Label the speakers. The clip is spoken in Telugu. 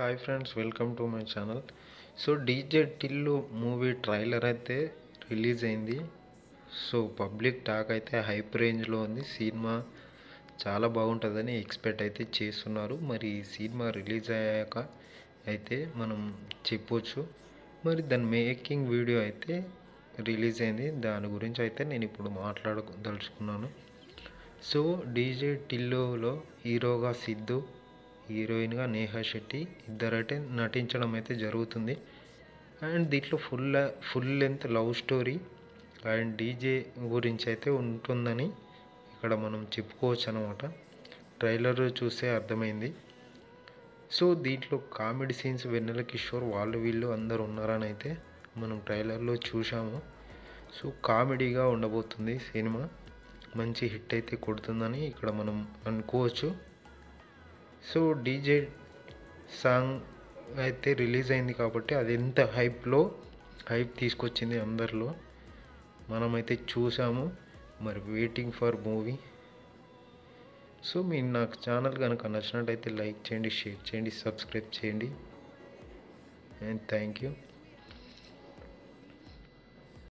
Speaker 1: hi friends welcome to my channel so DJ Tillu movie trailer అయితే రిలీజ్ అయింది సో పబ్లిక్ టాక్ అయితే హైప్ రేంజ్లో ఉంది సినిమా చాలా బాగుంటుందని ఎక్స్పెక్ట్ అయితే చేస్తున్నారు మరి ఈ సినిమా రిలీజ్ అయ్యాక అయితే మనం చెప్పొచ్చు మరి దాని మేకింగ్ వీడియో అయితే రిలీజ్ అయింది దాని గురించి అయితే నేను ఇప్పుడు మాట్లాడదలుచుకున్నాను సో డీజే టిల్లులో హీరోగా సిద్ధు హీరోయిన్గా నేహా శెట్టి ఇద్దరైతే నటించడం అయితే జరుగుతుంది అండ్ దీంట్లో full full length love story and DJ గురించి అయితే ఉంటుందని ఇక్కడ మనం చెప్పుకోవచ్చు అనమాట ట్రైలర్ చూస్తే అర్థమైంది సో దీంట్లో కామెడీ సీన్స్ వెన్నెల కిషోర్ వాళ్ళు వీళ్ళు అందరు ఉన్నారని అయితే మనం ట్రైలర్లో చూసాము సో కామెడీగా ఉండబోతుంది సినిమా మంచి హిట్ అయితే కొడుతుందని ఇక్కడ మనం అనుకోవచ్చు సో డీజే సాంగ్ అయితే రిలీజ్ అయింది కాబట్టి అది ఎంత హైప్లో హైప్ తీసుకొచ్చింది అందరిలో మనమైతే చూసాము మరి వెయిటింగ్ ఫర్ మూవీ సో మీరు నాకు ఛానల్ కనుక నచ్చినట్టయితే లైక్ చేయండి షేర్ చేయండి సబ్స్క్రైబ్ చేయండి అండ్ థ్యాంక్ యూ